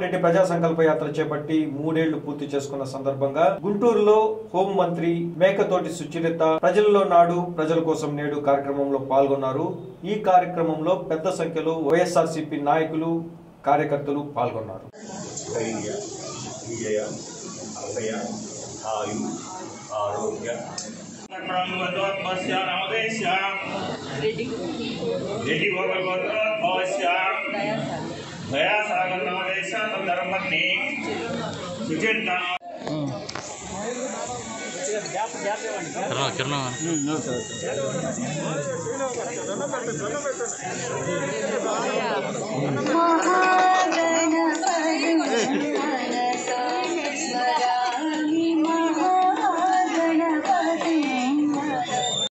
రెడ్డి ప్రజా సంకల్ప యాత్ర చేపట్టి మూడేళ్లు పూర్తి చేసుకున్న సందర్భంగా గుంటూరులో హోం మంత్రి మేకతోటి సుచరిత ప్రజల్లో నాడు ప్రజల కోసం నేడు కార్యక్రమంలో పాల్గొన్నారు ఈ కార్యక్రమంలో పెద్ద సంఖ్యలో వైఎస్ఆర్సీపీ నాయకులు కార్యకర్తలు పాల్గొన్నారు ధైర్య విజయ అభయ ఆయు ఆరోగ్య ब्रह्मदोत्पस्य नमदेश्य यदि भगवद्भवस्य दयासागर नमदेश्य तद्धर्मग्नि सुचिन्ता महागणपति